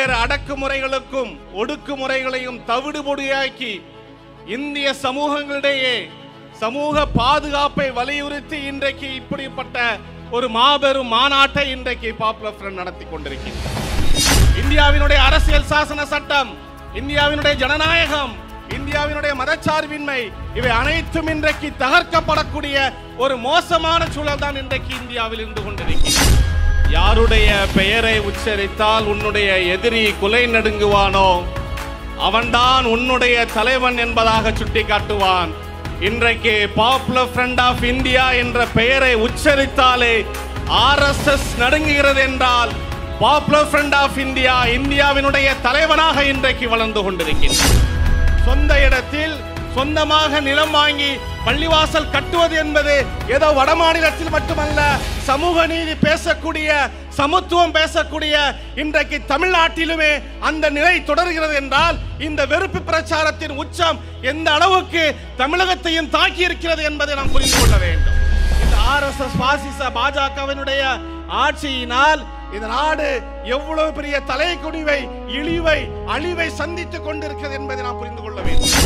பல்வேறு அடக்குமுறைகளுக்கும் ஒடுக்குமுறைகளையும் தவிடுபொடியாக்கி இந்திய சமூகங்களிடையே சமூக பாதுகாப்பை வலியுறுத்தி இன்றைக்கு இப்படிப்பட்ட ஒரு மாபெரும் மாநாட்டை இன்றைக்கு பாப்புலர் ஃப்ரண்ட் நடத்தி கொண்டிருக்கிறது இந்தியாவினுடைய அரசியல் சாசன சட்டம் இந்தியாவினுடைய ஜனநாயகம் இந்தியாவினுடைய மதச்சார்பின்மை இவை அனைத்தும் இன்றைக்கு தகர்க்கப்படக்கூடிய ஒரு மோசமான சூழல் தான் இன்றைக்கு இந்தியாவில் இருந்து கொண்டிருக்கிறது யாருடைய பெயரை உச்சரித்தால் உன்னுடைய எதிரி குலை நடுங்குவானோ அவன்தான் உன்னுடைய தலைவன் என்பதாக சுட்டிக்காட்டுவான் இன்றைக்கு பாப்புலர் ஃப்ரண்ட் ஆஃப் இந்தியா என்ற பெயரை உச்சரித்தாலே ஆர்எஸ்எஸ் நடுங்குகிறது என்றால் பாப்புலர் ஃப்ரண்ட் ஆஃப் இந்தியா இந்தியாவினுடைய தலைவனாக இன்றைக்கு வளர்ந்து கொண்டிருக்கின்றார் சொந்த இடத்தில் சொந்தமாக நிலம் வாங்கி பள்ளிவாசல் கட்டுவது என்பது ஏதோ வடமாநிலத்தில் மட்டுமல்ல சமூக நீதி பேசக்கூடிய சமத்துவம் பேசக்கூடிய இன்றைக்கு தமிழ்நாட்டிலுமே அந்த நிலை தொடர்கிறது என்றால் இந்த வெறுப்பு பிரச்சாரத்தின் உச்சம் எந்த அளவுக்கு தமிழகத்தையும் தாக்கி இருக்கிறது என்பதை நாம் புரிந்து கொள்ள வேண்டும் இந்த ஆர்எஸ்எஸ் பாசிச பாஜகவினுடைய ஆட்சியினால் இந்த நாடு எவ்வளவு பெரிய தலைக்குடிவை இழிவை அழிவை சந்தித்துக் கொண்டிருக்கிறது என்பதை நாம் புரிந்து கொள்ள வேண்டும்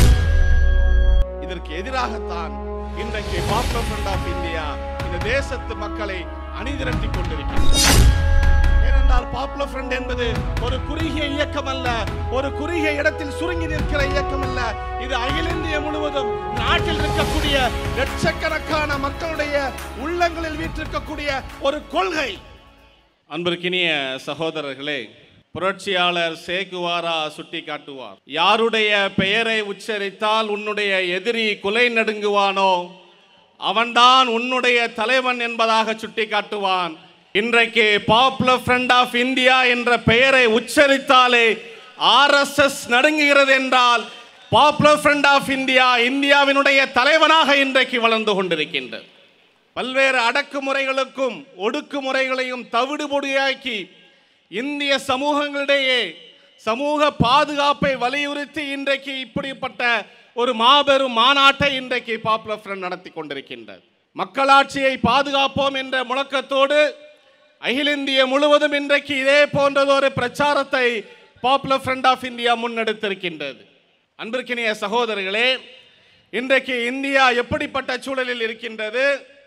இதற்கு எதிராகத்தான் இன்றைக்கு பாப்புலர் ஃப்ரண்ட் ஆஃப் இந்தியா இந்த தேசத்து மக்களை அணிதிரட்டி கொண்டிருக்கிறது ஏனென்றால் பாப்புலர் ஃப்ரண்ட் என்பது ஒரு குறுகிய இயக்கம் அல்ல ஒரு குறுகிய இடத்தில் சுருங்கி நிற்கிற இயக்கம் அல்ல இது அகில இந்திய முழுவதும் நாட்டில் இருக்கக்கூடிய லட்சக்கணக்கான மக்களுடைய உள்ளங்களில் வீற்றிருக்கக்கூடிய ஒரு கொள்கை அன்பிற்கினிய சகோதரர்களே புரட்சியாளர் சேகுவாரா சுட்டி காட்டுவார் யாருடைய பெயரை உச்சரித்தால் உன்னுடைய எதிரி குலை நடுங்குவானோ அவன்தான் உன்னுடைய தலைவன் என்பதாக சுட்டி காட்டுவான் இன்றைக்கு பாப்புலர் ஃப்ரண்ட் ஆஃப் இந்தியா என்ற பெயரை உச்சரித்தாலே ஆர்எஸ்எஸ் நடுங்குகிறது என்றால் பாப்புலர் ஃப்ரண்ட் ஆஃப் இந்தியா இந்தியாவினுடைய தலைவனாக இன்றைக்கு வளர்ந்து கொண்டிருக்கின்றது பல்வேறு அடக்குமுறைகளுக்கும் ஒடுக்குமுறைகளையும் தவிடுபொடியாக்கி இந்திய சமூகங்களிடையே சமூக பாதுகாப்பை வலியுறுத்தி இன்றைக்கு இப்படிப்பட்ட ஒரு மாபெரும் மாநாட்டை இன்றைக்கு பாப்புலர் ஃப்ரண்ட் நடத்தி கொண்டிருக்கின்றது மக்களாட்சியை பாதுகாப்போம் என்ற முழக்கத்தோடு அகில இந்திய முழுவதும் இன்றைக்கு இதே போன்றதொரு பிரச்சாரத்தை பாப்புலர் ஃப்ரண்ட் ஆஃப் இந்தியா முன்னெடுத்திருக்கின்றது அன்பிற்கினிய சகோதரர்களே இன்றைக்கு இந்தியா எப்படிப்பட்ட சூழலில் இருக்கின்றது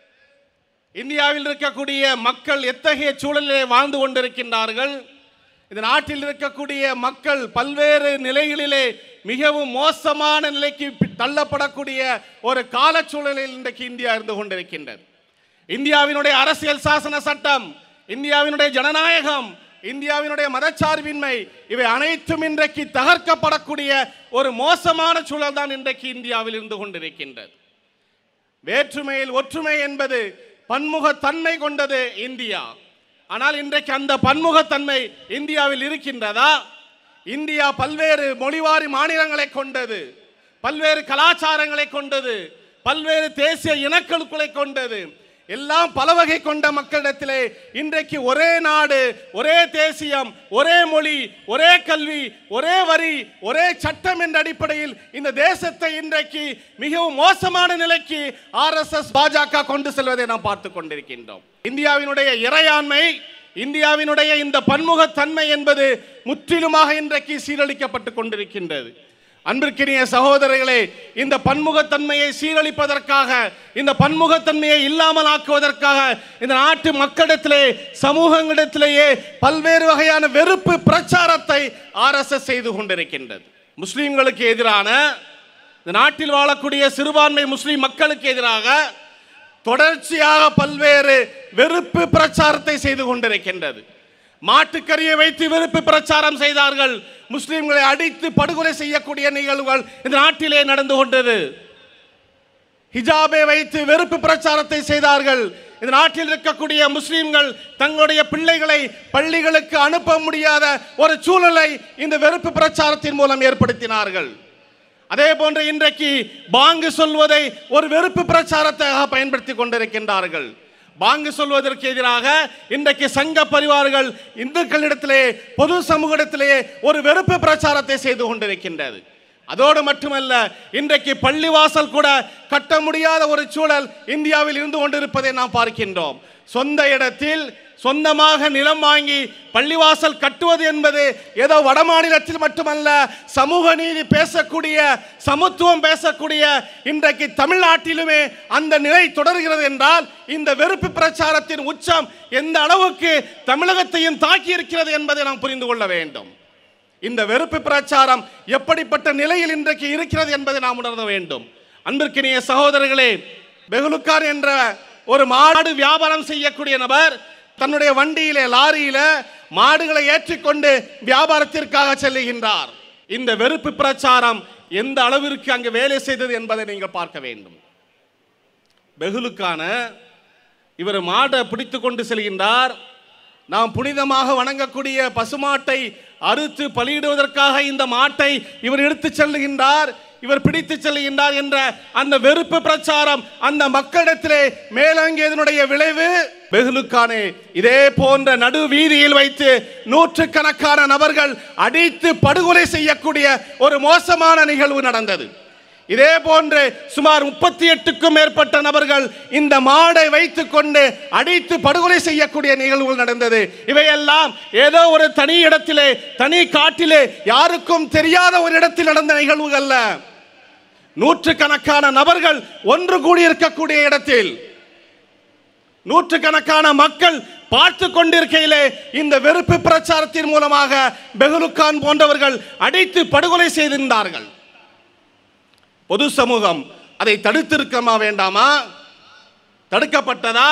இந்தியாவில் இருக்கக்கூடிய மக்கள் எத்தகைய சூழலிலே வாழ்ந்து கொண்டிருக்கின்றார்கள் இந்த நாட்டில் இருக்கக்கூடிய மக்கள் பல்வேறு நிலைகளிலே மிகவும் மோசமான நிலைக்கு பி- தள்ளப்படக்கூடிய ஒரு காலச்சூழலில் இன்றைக்கு இந்தியா இருந்து கொண்டிருக்கின்றது இந்தியாவினுடைய அரசியல் சாசன சட்டம் இந்தியாவினுடைய ஜனநாயகம் இந்தியாவினுடைய மதச்சார்பின்மை இவை அனைத்தும் இன்றைக்கு தகர்க்கப்படக்கூடிய ஒரு மோசமான சூழல் தான் இன்றைக்கு இந்தியாவில் இருந்து கொண்டிருக்கின்றது வேற்றுமையில் ஒற்றுமை என்பது பன்முகத்தன்மை கொண்டது இந்தியா ஆனால் இன்றைக்கு அந்த பன்முகத்தன்மை இந்தியாவில் இருக்கின்றதா இந்தியா பல்வேறு மொழிவாரி மாநிலங்களை கொண்டது பல்வேறு கலாச்சாரங்களை கொண்டது பல்வேறு தேசிய இனக்குழுக்களை கொண்டது எல்லாம் பல வகை கொண்ட மக்களிடத்திலே இன்றைக்கு ஒரே நாடு ஒரே தேசியம் ஒரே மொழி ஒரே கல்வி ஒரே வரி ஒரே சட்டம் என்ற அடிப்படையில் இந்த தேசத்தை இன்றைக்கு மிகவும் மோசமான நிலைக்கு ஆர்எஸ்எஸ் பாஜக கொண்டு செல்வதை நாம் பார்த்து கொண்டிருக்கின்றோம் இந்தியாவினுடைய இறையாண்மை இந்தியாவினுடைய இந்த பன்முகத்தன்மை என்பது முற்றிலுமாக இன்றைக்கு சீரழிக்கப்பட்டு கொண்டிருக்கின்றது அன்பிற்கினிய சகோதரர்களே இந்த பன்முகத்தன்மையை சீரழிப்பதற்காக இந்த பன்முகத்தன்மையை இல்லாமல் ஆக்குவதற்காக இந்த நாட்டு மக்களிடத்திலே சமூகங்களிடத்திலேயே பல்வேறு வகையான வெறுப்பு பிரச்சாரத்தை ஆர்எஸ்எஸ் செய்து கொண்டிருக்கின்றது முஸ்லிம்களுக்கு எதிரான இந்த நாட்டில் வாழக்கூடிய சிறுபான்மை முஸ்லிம் மக்களுக்கு எதிராக தொடர்ச்சியாக பல்வேறு வெறுப்பு பிரச்சாரத்தை செய்து கொண்டிருக்கின்றது மாட்டுக்கறியை வைத்து வெறுப்பு பிரச்சாரம் செய்தார்கள் முஸ்லிம்களை அடித்து படுகொலை செய்யக்கூடிய நிகழ்வுகள் இந்த நாட்டிலே நடந்து கொண்டது ஹிஜாபை வைத்து வெறுப்பு பிரச்சாரத்தை செய்தார்கள் இந்த நாட்டில் இருக்கக்கூடிய முஸ்லிம்கள் தங்களுடைய பிள்ளைகளை பள்ளிகளுக்கு அனுப்ப முடியாத ஒரு சூழலை இந்த வெறுப்பு பிரச்சாரத்தின் மூலம் ஏற்படுத்தினார்கள் அதே போன்று இன்றைக்கு பாங்கு சொல்வதை ஒரு வெறுப்பு பிரச்சாரத்தாக பயன்படுத்தி கொண்டிருக்கின்றார்கள் பாங்கு சொல்வதற்கு எதிராக இன்றைக்கு சங்க பரிவார்கள் இந்துக்களிடத்திலே பொது சமூகத்திலேயே ஒரு வெறுப்பு பிரச்சாரத்தை செய்து கொண்டிருக்கின்றது அதோடு மட்டுமல்ல இன்றைக்கு பள்ளிவாசல் கூட கட்ட முடியாத ஒரு சூழல் இந்தியாவில் இருந்து கொண்டிருப்பதை நாம் பார்க்கின்றோம் சொந்த இடத்தில் சொந்தமாக நிலம் வாங்கி பள்ளிவாசல் கட்டுவது என்பது ஏதோ வடமாநிலத்தில் மட்டுமல்ல சமூக நீதி பேசக்கூடிய சமத்துவம் பேசக்கூடிய இன்றைக்கு தமிழ்நாட்டிலுமே அந்த நிலை தொடர்கிறது என்றால் இந்த வெறுப்பு பிரச்சாரத்தின் உச்சம் எந்த அளவுக்கு தமிழகத்தையும் தாக்கி இருக்கிறது என்பதை நாம் புரிந்து கொள்ள வேண்டும் இந்த வெறுப்பு பிரச்சாரம் எப்படிப்பட்ட நிலையில் இன்றைக்கு இருக்கிறது என்பதை நாம் உணர வேண்டும் அன்பிற்கினிய சகோதரர்களே பெகுலுக்கான் என்ற ஒரு மாடு வியாபாரம் செய்யக்கூடிய நபர் தன்னுடைய வண்டியிலே லாரியில மாடுகளை ஏற்றிக்கொண்டு வியாபாரத்திற்காக செல்லுகின்றார் இந்த வெறுப்பு பிரச்சாரம் எந்த அளவிற்கு அங்கு வேலை செய்தது என்பதை நீங்கள் பார்க்க வேண்டும் பெகுலுக்கான இவர் மாடை பிடித்து கொண்டு செல்கின்றார் நாம் புனிதமாக வணங்கக்கூடிய பசுமாட்டை அறுத்து பலியிடுவதற்காக இந்த மாட்டை இவர் எடுத்துச் செல்லுகின்றார் இவர் பிடித்து செல்லுகின்றார் என்ற அந்த வெறுப்பு பிரச்சாரம் அந்த மக்களிடத்திலே மேலங்கியதனுடைய விளைவு பெகுலுக்கானே இதே போன்ற நடு வீதியில் வைத்து நூற்றுக்கணக்கான நபர்கள் அடித்து படுகொலை செய்யக்கூடிய ஒரு மோசமான நிகழ்வு நடந்தது இதே போன்று சுமார் முப்பத்தி எட்டுக்கும் மேற்பட்ட நபர்கள் இந்த மாடை வைத்துக் கொண்டு அடித்து படுகொலை செய்யக்கூடிய நிகழ்வுகள் நடந்தது இவையெல்லாம் ஏதோ ஒரு தனி இடத்திலே தனி காட்டிலே யாருக்கும் தெரியாத ஒரு இடத்தில் நடந்த நிகழ்வுகள் அல்ல நூற்றுக்கணக்கான நபர்கள் ஒன்று கூடியிருக்கக்கூடிய இடத்தில் நூற்றுக்கணக்கான மக்கள் பார்த்து கொண்டிருக்கையிலே இந்த வெறுப்பு பிரச்சாரத்தின் மூலமாக பெகுலுக்கான் போன்றவர்கள் அடித்து படுகொலை செய்திருந்தார்கள் பொது சமூகம் அதை தடுத்திருக்கமா வேண்டாமா தடுக்கப்பட்டதா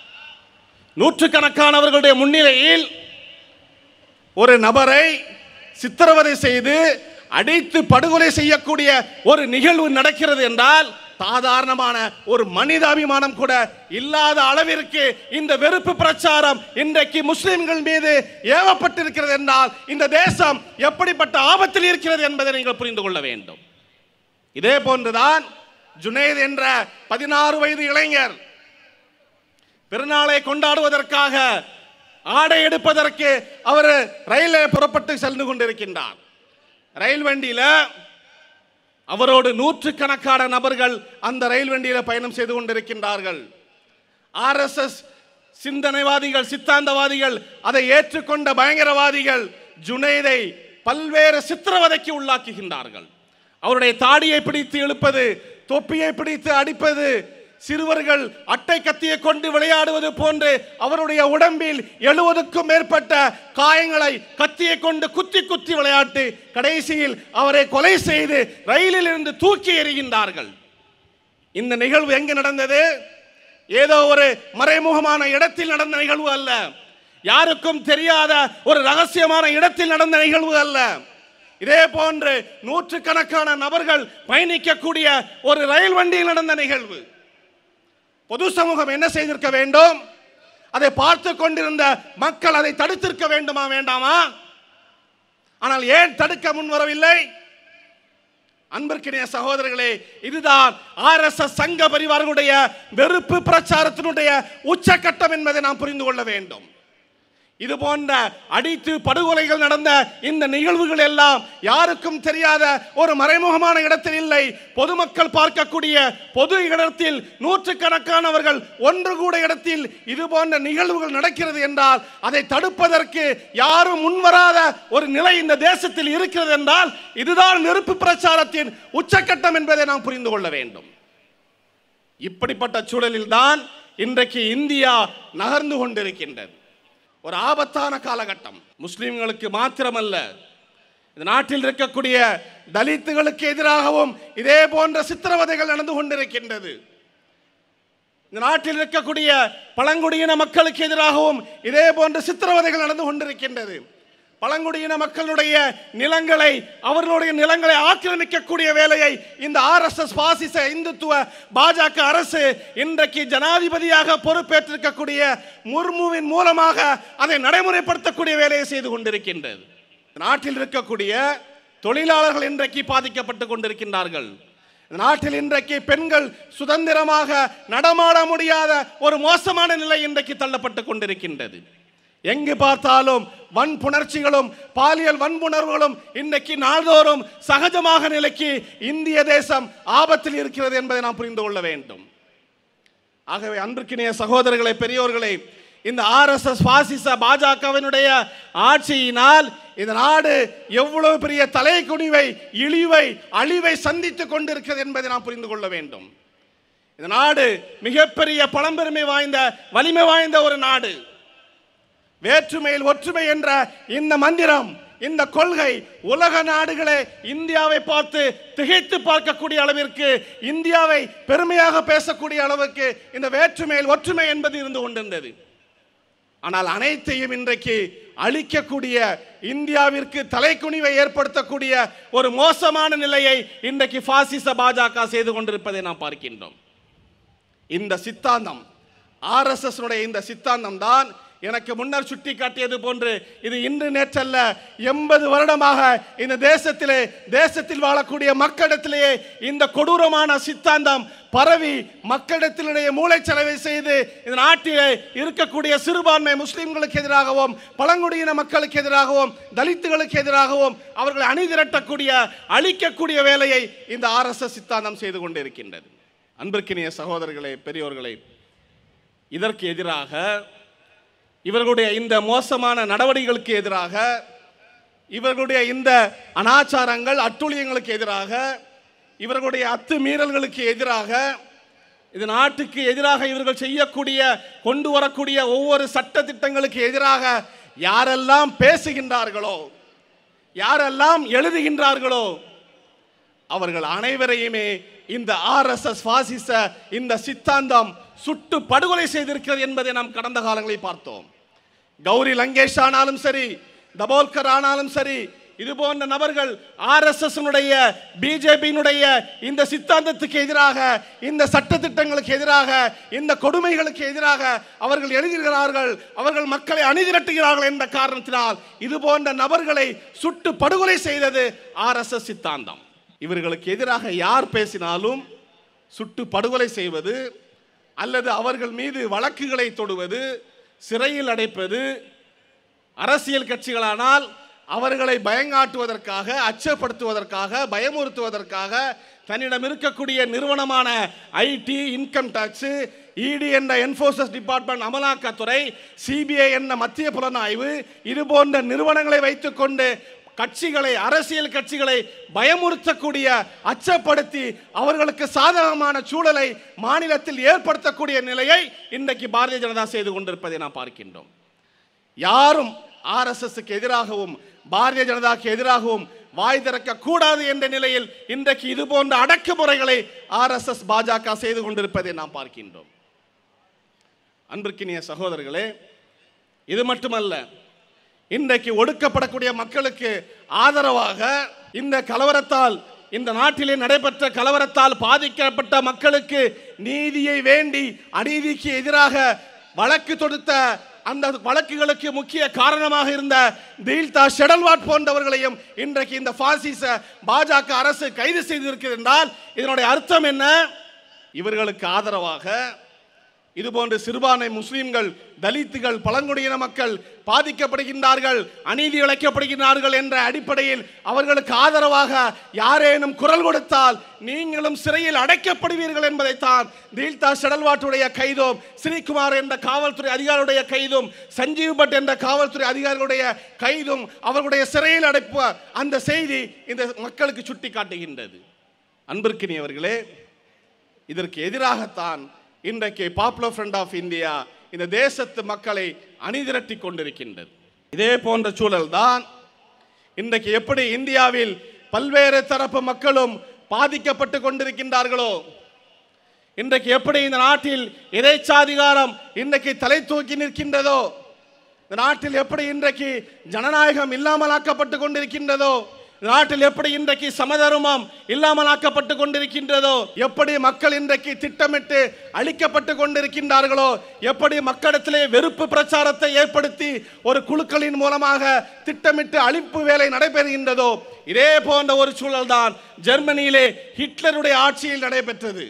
நூற்றுக்கணக்கானவர்களுடைய முன்னிலையில் ஒரு நபரை சித்திரவதை செய்து அடித்து படுகொலை செய்யக்கூடிய ஒரு நிகழ்வு நடக்கிறது என்றால் சாதாரணமான ஒரு மனிதாபிமானம் கூட இல்லாத அளவிற்கு இந்த வெறுப்பு பிரச்சாரம் இன்றைக்கு முஸ்லிம்கள் மீது ஏவப்பட்டிருக்கிறது என்றால் இந்த தேசம் எப்படிப்பட்ட ஆபத்தில் இருக்கிறது என்பதை நீங்கள் புரிந்து கொள்ள வேண்டும் இதே போன்றுதான் ஜுனைத் என்ற பதினாறு வயது இளைஞர் பெருநாளை கொண்டாடுவதற்காக ஆடை எடுப்பதற்கு அவர் ரயிலில் புறப்பட்டு சென்று கொண்டிருக்கின்றார் ரயில் வண்டியில அவரோடு நூற்றுக்கணக்கான நபர்கள் அந்த ரயில் வண்டியில பயணம் செய்து கொண்டிருக்கின்றார்கள் ஆர்எஸ்எஸ் சிந்தனைவாதிகள் சித்தாந்தவாதிகள் அதை ஏற்றுக்கொண்ட பயங்கரவாதிகள் ஜுனைதை பல்வேறு சித்திரவதைக்கு உள்ளாக்குகின்றார்கள் அவருடைய தாடியை பிடித்து இழுப்பது தொப்பியை பிடித்து அடிப்பது சிறுவர்கள் அட்டை கத்தியை கொண்டு விளையாடுவது போன்று அவருடைய உடம்பில் எழுபதுக்கும் மேற்பட்ட காயங்களை கத்தியை கொண்டு குத்தி குத்தி விளையாட்டு கடைசியில் அவரை கொலை செய்து ரயிலில் இருந்து தூக்கி எறிகின்றார்கள் இந்த நிகழ்வு எங்கு நடந்தது ஏதோ ஒரு மறைமுகமான இடத்தில் நடந்த நிகழ்வு அல்ல யாருக்கும் தெரியாத ஒரு ரகசியமான இடத்தில் நடந்த நிகழ்வு அல்ல இதே போன்று நூற்றுக்கணக்கான நபர்கள் பயணிக்கக்கூடிய ஒரு ரயில் வண்டியில் நடந்த நிகழ்வு பொது சமூகம் என்ன செய்திருக்க வேண்டும் அதை பார்த்து கொண்டிருந்த மக்கள் அதை தடுத்திருக்க வேண்டுமா வேண்டாமா ஆனால் ஏன் தடுக்க முன்வரவில்லை அன்பிற்கினிய சகோதரர்களே இதுதான் ஆர்எஸ்எஸ் சங்க பரிவார்களுடைய வெறுப்பு பிரச்சாரத்தினுடைய உச்சக்கட்டம் என்பதை நாம் புரிந்து கொள்ள வேண்டும் இது போன்ற அடித்து படுகொலைகள் நடந்த இந்த நிகழ்வுகள் எல்லாம் யாருக்கும் தெரியாத ஒரு மறைமுகமான இடத்தில் இல்லை பொதுமக்கள் பார்க்கக்கூடிய பொது இடத்தில் நூற்றுக்கணக்கானவர்கள் ஒன்று கூட இடத்தில் இது போன்ற நிகழ்வுகள் நடக்கிறது என்றால் அதை தடுப்பதற்கு யாரும் முன்வராத ஒரு நிலை இந்த தேசத்தில் இருக்கிறது என்றால் இதுதான் நெருப்பு பிரச்சாரத்தின் உச்சக்கட்டம் என்பதை நாம் புரிந்து கொள்ள வேண்டும் இப்படிப்பட்ட சூழலில் தான் இன்றைக்கு இந்தியா நகர்ந்து கொண்டிருக்கின்றது ஒரு ஆபத்தான காலகட்டம் முஸ்லிம்களுக்கு மாத்திரமல்ல இந்த நாட்டில் இருக்கக்கூடிய தலித்துகளுக்கு எதிராகவும் இதே போன்ற சித்திரவதைகள் நடந்து கொண்டிருக்கின்றது இந்த நாட்டில் இருக்கக்கூடிய பழங்குடியின மக்களுக்கு எதிராகவும் இதே போன்ற சித்திரவதைகள் நடந்து கொண்டிருக்கின்றது பழங்குடியின மக்களுடைய நிலங்களை அவர்களுடைய நிலங்களை ஆக்கிரமிக்கக்கூடிய வேலையை இந்த ஆர்எஸ்எஸ் பாசிச இந்துத்துவ பாஜக அரசு இன்றைக்கு ஜனாதிபதியாக பொறுப்பேற்றிருக்கக்கூடிய முர்முவின் மூலமாக அதை நடைமுறைப்படுத்தக்கூடிய வேலையை செய்து கொண்டிருக்கின்றது நாட்டில் இருக்கக்கூடிய தொழிலாளர்கள் இன்றைக்கு பாதிக்கப்பட்டு கொண்டிருக்கின்றார்கள் இந்த நாட்டில் இன்றைக்கு பெண்கள் சுதந்திரமாக நடமாட முடியாத ஒரு மோசமான நிலை இன்றைக்கு தள்ளப்பட்டு கொண்டிருக்கின்றது எங்கு பார்த்தாலும் வன்புணர்ச்சிகளும் பாலியல் வன்புணர்வுகளும் இன்றைக்கு நாள்தோறும் சகஜமாக நிலைக்கு இந்திய தேசம் ஆபத்தில் இருக்கிறது என்பதை நாம் புரிந்து கொள்ள வேண்டும் ஆகவே அன்றுக்கினிய சகோதரர்களே பெரியோர்களே இந்த ஆர்எஸ்எஸ் பாசிச பாஜகவினுடைய ஆட்சியினால் இந்த நாடு எவ்வளவு பெரிய தலைக்குனிவை இழிவை அழிவை சந்தித்துக் கொண்டிருக்கிறது என்பதை நாம் புரிந்து கொள்ள வேண்டும் இந்த நாடு மிகப்பெரிய பழம்பெருமை வாய்ந்த வலிமை வாய்ந்த ஒரு நாடு வேற்றுமையில் ஒற்றுமை என்ற இந்த மந்திரம் இந்த கொள்கை உலக நாடுகளே இந்தியாவை பார்த்து திகைத்து பார்க்கக்கூடிய அளவிற்கு இந்தியாவை பெருமையாக பேசக்கூடிய அளவுக்கு இந்த வேற்றுமையில் ஒற்றுமை என்பது இருந்து கொண்டிருந்தது ஆனால் அனைத்தையும் இன்றைக்கு அழிக்கக்கூடிய இந்தியாவிற்கு தலைக்குனிவை ஏற்படுத்தக்கூடிய ஒரு மோசமான நிலையை இன்றைக்கு பாசிச பாஜக செய்து கொண்டிருப்பதை நாம் பார்க்கின்றோம் இந்த சித்தாந்தம் ஆர்எஸ்எஸ் இந்த சித்தாந்தம் தான் எனக்கு முன்னர் சுட்டி காட்டியது போன்று இது இன்று நேற்றல்ல எண்பது வருடமாக இந்த தேசத்திலே தேசத்தில் வாழக்கூடிய மக்களிடத்திலேயே இந்த கொடூரமான சித்தாந்தம் பரவி மக்களிடத்திலேயே மூளைச்சலவை செய்து இந்த நாட்டிலே இருக்கக்கூடிய சிறுபான்மை முஸ்லிம்களுக்கு எதிராகவும் பழங்குடியின மக்களுக்கு எதிராகவும் தலித்துகளுக்கு எதிராகவும் அவர்களை அணிதிரட்டக்கூடிய அழிக்கக்கூடிய வேலையை இந்த ஆர்எஸ்எஸ் சித்தாந்தம் செய்து கொண்டிருக்கின்றது அன்பிற்கினிய சகோதரர்களே பெரியோர்களே இதற்கு எதிராக இவர்களுடைய இந்த மோசமான நடவடிக்கைகளுக்கு எதிராக இவர்களுடைய இந்த அனாச்சாரங்கள் அட்டுழியங்களுக்கு எதிராக இவர்களுடைய அத்துமீறல்களுக்கு எதிராக இது நாட்டுக்கு எதிராக இவர்கள் செய்யக்கூடிய கொண்டு வரக்கூடிய ஒவ்வொரு சட்ட திட்டங்களுக்கு எதிராக யாரெல்லாம் பேசுகின்றார்களோ யாரெல்லாம் எழுதுகின்றார்களோ அவர்கள் அனைவரையுமே இந்த ஆர்எஸ்எஸ் பாசிச இந்த சித்தாந்தம் சுட்டு படுகொலை செய்திருக்கிறது என்பதை நாம் கடந்த காலங்களில் பார்த்தோம் கௌரி லங்கேஷ் ஆனாலும் சரி தபோல்கர் ஆனாலும் சரி இது போன்ற நபர்கள் ஆர்எஸ்எஸ் பிஜேபியினுடைய இந்த சித்தாந்தத்துக்கு எதிராக இந்த சட்ட திட்டங்களுக்கு எதிராக இந்த கொடுமைகளுக்கு எதிராக அவர்கள் எழுதுகிறார்கள் அவர்கள் மக்களை அணிதிரட்டுகிறார்கள் என்ற காரணத்தினால் இது போன்ற நபர்களை சுட்டு படுகொலை செய்தது ஆர்எஸ்எஸ் சித்தாந்தம் இவர்களுக்கு எதிராக யார் பேசினாலும் சுட்டு படுகொலை செய்வது அல்லது அவர்கள் மீது வழக்குகளை தொடுவது சிறையில் அடைப்பது அரசியல் கட்சிகளானால் அவர்களை பயங்காட்டுவதற்காக அச்சப்படுத்துவதற்காக பயமுறுத்துவதற்காக தன்னிடம் இருக்கக்கூடிய நிறுவனமான ஐடி இன்கம் டாக்ஸ் இடி என்ற என்ஃபோர்சஸ் டிபார்ட்மெண்ட் அமலாக்கத்துறை சிபிஐ என்ற மத்திய புலனாய்வு இது போன்ற நிறுவனங்களை வைத்துக்கொண்டு கட்சிகளை அரசியல் கட்சிகளை பயமுறுத்தக்கூடிய அச்சப்படுத்தி அவர்களுக்கு சாதகமான சூழலை மாநிலத்தில் ஏற்படுத்தக்கூடிய நிலையை இன்றைக்கு பாரதிய ஜனதா செய்து கொண்டிருப்பதை நாம் பார்க்கின்றோம் யாரும் ஆர்எஸ்எஸ்க்கு எதிராகவும் பாரதிய ஜனதாக்கு எதிராகவும் வாய் திறக்க கூடாது என்ற நிலையில் இன்றைக்கு இது போன்ற அடக்குமுறைகளை ஆர்எஸ்எஸ் பாஜக செய்து கொண்டிருப்பதை நாம் பார்க்கின்றோம் அன்பிற்கினிய சகோதரர்களே இது மட்டுமல்ல இன்றைக்கு ஒடுக்கப்படக்கூடிய மக்களுக்கு ஆதரவாக இந்த கலவரத்தால் இந்த நாட்டிலே நடைபெற்ற கலவரத்தால் பாதிக்கப்பட்ட மக்களுக்கு நீதியை வேண்டி அநீதிக்கு எதிராக வழக்கு தொடுத்த அந்த வழக்குகளுக்கு முக்கிய காரணமாக இருந்த தீல்தா ஷெடல்வாட் போன்றவர்களையும் இன்றைக்கு இந்த பாசிச பாஜக அரசு கைது செய்திருக்கிறது என்றால் இதனுடைய அர்த்தம் என்ன இவர்களுக்கு ஆதரவாக இதுபோன்று சிறுபான்மை முஸ்லிம்கள் தலித்துகள் பழங்குடியின மக்கள் பாதிக்கப்படுகின்றார்கள் அநீதி இழைக்கப்படுகிறார்கள் என்ற அடிப்படையில் அவர்களுக்கு ஆதரவாக யாரேனும் குரல் கொடுத்தால் நீங்களும் சிறையில் அடைக்கப்படுவீர்கள் என்பதைத்தான் தீல்தா செடல்வாட்டுடைய கைதும் ஸ்ரீகுமார் என்ற காவல்துறை அதிகாரியுடைய கைதும் சஞ்சீவ் பட் என்ற காவல்துறை அதிகாரிகளுடைய கைதும் அவர்களுடைய சிறையில் அடைப்பு அந்த செய்தி இந்த மக்களுக்கு சுட்டி காட்டுகின்றது அன்பிற்கினியவர்களே இதற்கு எதிராகத்தான் இன்றைக்கு பாப்புலர் ஃப்ரண்ட் ஆஃப் இந்தியா இந்த தேசத்து மக்களை அணிதிரட்டி கொண்டிருக்கின்றது இதே போன்ற சூழல் தான் இன்றைக்கு எப்படி இந்தியாவில் பல்வேறு தரப்பு மக்களும் பாதிக்கப்பட்டு கொண்டிருக்கின்றார்களோ இன்றைக்கு எப்படி இந்த நாட்டில் இறைச்சாதிகாரம் இன்றைக்கு தலை தூக்கி நிற்கின்றதோ இந்த நாட்டில் எப்படி இன்றைக்கு ஜனநாயகம் இல்லாமலாக்கப்பட்டு கொண்டிருக்கின்றதோ நாட்டில் எப்படி இன்றைக்கு சமதர்மம் இல்லாமலாக்கப்பட்டு கொண்டிருக்கின்றதோ எப்படி மக்கள் இன்றைக்கு திட்டமிட்டு அழிக்கப்பட்டு கொண்டிருக்கின்றார்களோ எப்படி மக்களிடத்திலே வெறுப்பு பிரச்சாரத்தை ஏற்படுத்தி ஒரு குழுக்களின் மூலமாக திட்டமிட்டு அழிப்பு வேலை நடைபெறுகின்றதோ இதே போன்ற ஒரு சூழல் தான் ஜெர்மனியிலே ஹிட்லருடைய ஆட்சியில் நடைபெற்றது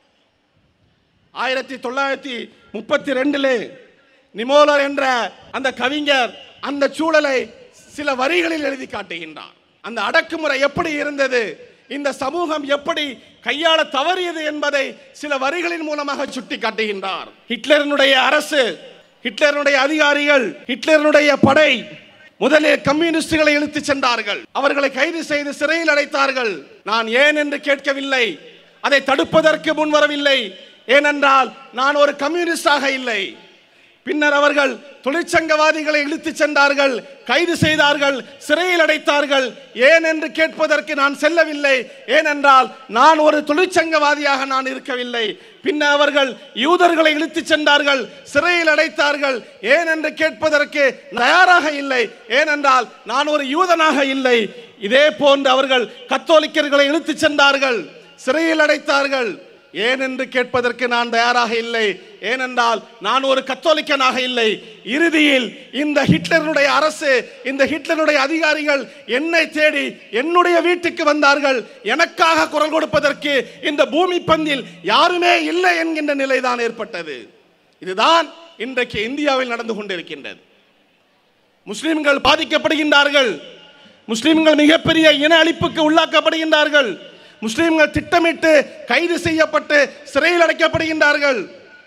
ஆயிரத்தி தொள்ளாயிரத்தி முப்பத்தி ரெண்டிலே நிமோலர் என்ற அந்த கவிஞர் அந்த சூழலை சில வரிகளில் எழுதி காட்டுகின்றார் அந்த அடக்குமுறை எப்படி இருந்தது இந்த சமூகம் எப்படி கையாள தவறியது என்பதை சில வரிகளின் மூலமாக சுட்டி காட்டுகின்றார் ஹிட்லரினுடைய அரசு ஹிட்லருடைய அதிகாரிகள் ஹிட்லருடைய படை முதலில் கம்யூனிஸ்டுகளை இழுத்துச் சென்றார்கள் அவர்களை கைது செய்து சிறையில் அடைத்தார்கள் நான் ஏன் என்று கேட்கவில்லை அதை தடுப்பதற்கு முன்வரவில்லை ஏனென்றால் நான் ஒரு கம்யூனிஸ்டாக இல்லை பின்னர் அவர்கள் தொழிற்சங்கவாதிகளை இழுத்துச் சென்றார்கள் கைது செய்தார்கள் சிறையில் அடைத்தார்கள் ஏன் என்று கேட்பதற்கு நான் செல்லவில்லை ஏனென்றால் நான் ஒரு தொழிற்சங்கவாதியாக நான் இருக்கவில்லை பின்னர் அவர்கள் யூதர்களை இழுத்துச் சென்றார்கள் சிறையில் அடைத்தார்கள் ஏன் என்று கேட்பதற்கு தயாராக இல்லை ஏனென்றால் நான் ஒரு யூதனாக இல்லை இதே போன்று அவர்கள் கத்தோலிக்கர்களை இழுத்துச் சென்றார்கள் சிறையில் அடைத்தார்கள் ஏன் என்று கேட்பதற்கு நான் தயாராக இல்லை ஏனென்றால் நான் ஒரு கத்தோலிக்கனாக இல்லை இறுதியில் இந்த ஹிட்லருடைய அரசு இந்த ஹிட்லருடைய அதிகாரிகள் என்னை தேடி என்னுடைய வீட்டுக்கு வந்தார்கள் எனக்காக குரல் கொடுப்பதற்கு இந்த பூமி பந்தில் யாருமே இல்லை என்கின்ற நிலைதான் ஏற்பட்டது இதுதான் இன்றைக்கு இந்தியாவில் நடந்து கொண்டிருக்கின்றது முஸ்லிம்கள் பாதிக்கப்படுகின்றார்கள் முஸ்லிம்கள் மிகப்பெரிய இன அழிப்புக்கு உள்ளாக்கப்படுகின்றார்கள் முஸ்லிம்கள் திட்டமிட்டு கைது செய்யப்பட்டு சிறையில் அடைக்கப்படுகின்றார்கள்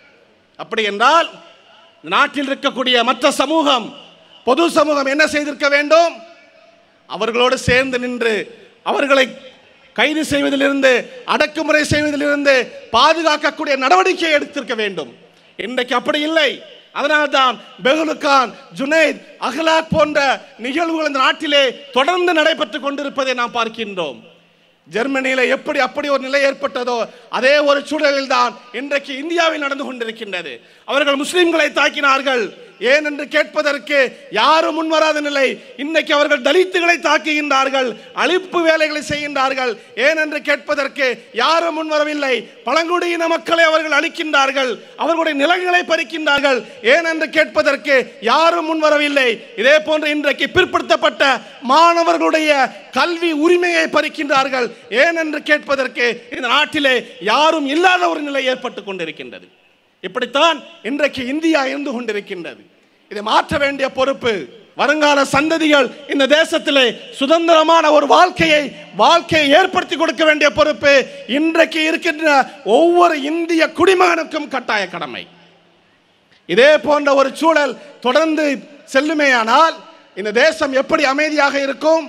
அப்படி என்றால் நாட்டில் இருக்கக்கூடிய மற்ற சமூகம் பொது சமூகம் என்ன செய்திருக்க வேண்டும் அவர்களோடு சேர்ந்து நின்று அவர்களை கைது செய்வதிலிருந்து அடக்குமுறை செய்வதிலிருந்து பாதுகாக்கக்கூடிய நடவடிக்கை எடுத்திருக்க வேண்டும் இன்றைக்கு அப்படி இல்லை அதனால்தான் பெகுலுகான் ஜுனைத் அஹ்லாக் போன்ற நிகழ்வுகள் இந்த நாட்டிலே தொடர்ந்து நடைபெற்றுக் கொண்டிருப்பதை நாம் பார்க்கின்றோம் ஜெர்மனியில எப்படி அப்படி ஒரு நிலை ஏற்பட்டதோ அதே ஒரு சூழலில் தான் இன்றைக்கு இந்தியாவில் நடந்து கொண்டிருக்கின்றது அவர்கள் முஸ்லிம்களை தாக்கினார்கள் ஏன் என்று கேட்பதற்கு யாரும் முன்வராத நிலை இன்னைக்கு அவர்கள் தலித்துகளை தாக்குகின்றார்கள் அழிப்பு வேலைகளை செய்கின்றார்கள் ஏன் என்று கேட்பதற்கு யாரும் முன்வரவில்லை பழங்குடியின மக்களை அவர்கள் அழிக்கின்றார்கள் அவர்களுடைய நிலங்களை பறிக்கின்றார்கள் ஏன் என்று கேட்பதற்கு யாரும் முன்வரவில்லை இதே போன்று இன்றைக்கு பிற்படுத்தப்பட்ட மாணவர்களுடைய கல்வி உரிமையை பறிக்கின்றார்கள் ஏன் என்று கேட்பதற்கு இந்த நாட்டிலே யாரும் இல்லாத ஒரு நிலை ஏற்பட்டு கொண்டிருக்கின்றது இப்படித்தான் இன்றைக்கு இந்தியா இருந்து கொண்டிருக்கின்றது இதை மாற்ற வேண்டிய பொறுப்பு வருங்கால சந்ததிகள் இந்த தேசத்திலே சுதந்திரமான ஒரு வாழ்க்கையை வாழ்க்கையை ஏற்படுத்தி கொடுக்க வேண்டிய பொறுப்பு இன்றைக்கு இருக்கின்ற ஒவ்வொரு இந்திய குடிமகனுக்கும் கட்டாய கடமை இதே போன்ற ஒரு சூழல் தொடர்ந்து செல்லுமேயானால் இந்த தேசம் எப்படி அமைதியாக இருக்கும்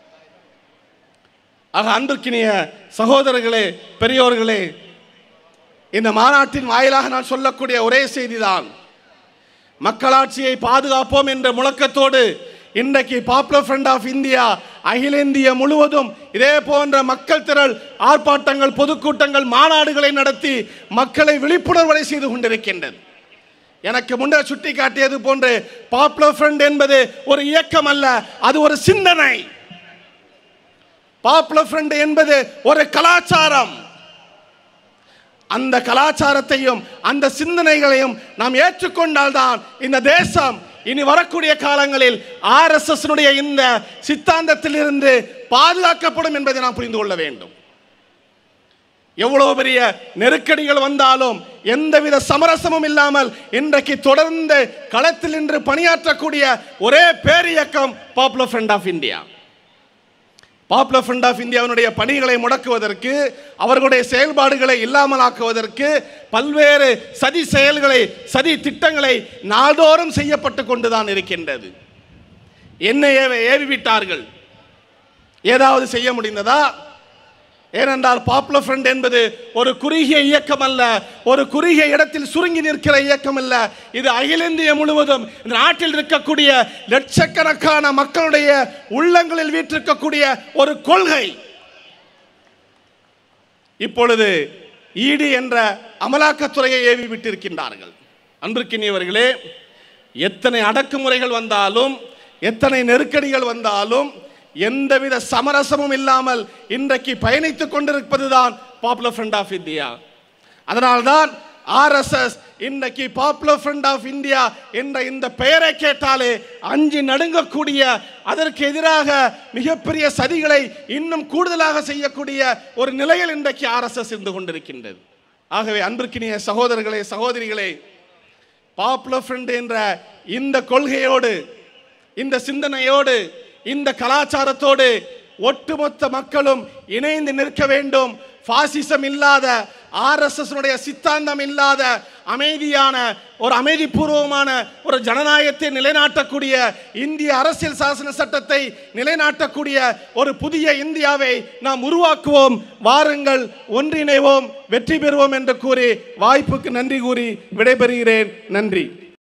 ஆக அன்பிற்கினிய சகோதரர்களே பெரியோர்களே இந்த மாநாட்டின் வாயிலாக நான் சொல்லக்கூடிய ஒரே செய்திதான் மக்களாட்சியை பாதுகாப்போம் என்ற முழக்கத்தோடு இன்றைக்கு பாப்புலர் ஃப்ரண்ட் ஆஃப் இந்தியா அகில இந்திய முழுவதும் இதே போன்ற மக்கள் திரள் ஆர்ப்பாட்டங்கள் பொதுக்கூட்டங்கள் மாநாடுகளை நடத்தி மக்களை விழிப்புணர்வடை செய்து கொண்டிருக்கின்றது எனக்கு முன்னர் சுட்டி காட்டியது போன்று பாப்புலர் ஃப்ரண்ட் என்பது ஒரு இயக்கம் அல்ல அது ஒரு சிந்தனை பாப்புலர் ஃப்ரண்ட் என்பது ஒரு கலாச்சாரம் அந்த கலாச்சாரத்தையும் அந்த சிந்தனைகளையும் நாம் ஏற்றுக்கொண்டால்தான் இந்த தேசம் இனி வரக்கூடிய காலங்களில் ஆர்எஸ்எஸ் இந்த சித்தாந்தத்திலிருந்து பாதுகாக்கப்படும் என்பதை நாம் புரிந்து கொள்ள வேண்டும் எவ்வளவு பெரிய நெருக்கடிகள் வந்தாலும் எந்தவித சமரசமும் இல்லாமல் இன்றைக்கு தொடர்ந்து களத்தில் நின்று பணியாற்றக்கூடிய ஒரே பேரியக்கம் Popular Front of India Popular Front of இந்தியாவினுடைய பணிகளை முடக்குவதற்கு அவர்களுடைய செயல்பாடுகளை இல்லாமலாக்குவதற்கு பல்வேறு சதி செயல்களை சதி திட்டங்களை நாள்தோறும் செய்யப்பட்டு கொண்டுதான் இருக்கின்றது என்ன ஏவ ஏவி விட்டார்கள் ஏதாவது செய்ய முடிந்ததா ஏனென்றால் பாப்புலர் ஃப்ரண்ட் என்பது ஒரு குறுகிய இயக்கம் அல்ல ஒரு குறுகிய இடத்தில் சுருங்கி நிற்கிற இயக்கம் அல்ல இது அகில இந்திய முழுவதும் இந்த நாட்டில் இருக்கக்கூடிய லட்சக்கணக்கான மக்களுடைய உள்ளங்களில் வீற்றிருக்கக்கூடிய ஒரு கொள்கை இப்பொழுது ஈடி என்ற அமலாக்கத்துறையை ஏவி விட்டிருக்கின்றார்கள் அன்றுக்கினியவர்களே எத்தனை அடக்குமுறைகள் வந்தாலும் எத்தனை நெருக்கடிகள் வந்தாலும் எந்தவித சமரசமும் இல்லாமல் இன்றைக்கு பயணித்துக் கொண்டிருப்பதுதான் பாப்புலர் ஃப்ரண்ட் ஆஃப் இந்தியா அதனால்தான் ஆர்எஸ்எஸ் இன்றைக்கு பாப்புலர் ஃப்ரண்ட் ஆஃப் இந்தியா என்ற இந்த பெயரை கேட்டாலே அஞ்சு நடுங்கக்கூடிய அதற்கு எதிராக மிகப்பெரிய சதிகளை இன்னும் கூடுதலாக செய்யக்கூடிய ஒரு நிலையில் இன்றைக்கு ஆர்எஸ்எஸ் இருந்து கொண்டிருக்கின்றது ஆகவே அன்பிற்கினிய சகோதரர்களே சகோதரிகளே பாப்புலர் ஃப்ரண்ட் என்ற இந்த கொள்கையோடு இந்த சிந்தனையோடு இந்த கலாச்சாரத்தோடு ஒட்டுமொத்த மக்களும் இணைந்து நிற்க வேண்டும் பாசிசம் இல்லாத ஆர்எஸ்எஸ் சித்தாந்தம் இல்லாத அமைதியான ஒரு அமைதிபூர்வமான ஒரு ஜனநாயகத்தை நிலைநாட்டக்கூடிய இந்திய அரசியல் சாசன சட்டத்தை நிலைநாட்டக்கூடிய ஒரு புதிய இந்தியாவை நாம் உருவாக்குவோம் வாருங்கள் ஒன்றிணைவோம் வெற்றி பெறுவோம் என்று கூறி வாய்ப்புக்கு நன்றி கூறி விடைபெறுகிறேன் நன்றி